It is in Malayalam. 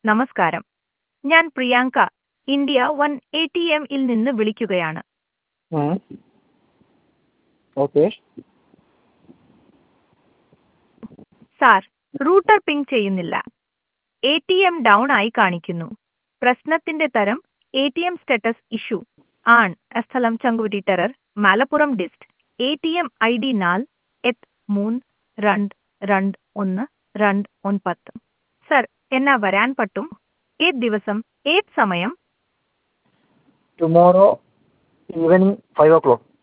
നമസ്കാരം ഞാൻ Priyanka India one A T എമ്മിൽ നിന്ന് വിളിക്കുകയാണ് ഓക്കെ സാർ റൂട്ടർ പിങ് ചെയ്യുന്നില്ല എ ടി എം ഡൗൺ ആയി കാണിക്കുന്നു പ്രശ്നത്തിന്റെ തരം A T M status issue ആൺ സ്ഥലം ചങ്കുവെട്ടി ടെറർ Malappuram dist A T M I D നാൽ എട്ട് മൂന്ന് രണ്ട് രണ്ട് ഒന്ന് രണ്ട് ഒൻപത്ത് സർ എന്നാ വരാൻ പറ്റും ഏത് ദിവസം ഏത് സമയം ടുമോറോ ഈവനിങ് ഫൈവ് ഓ ക്ലോക്ക്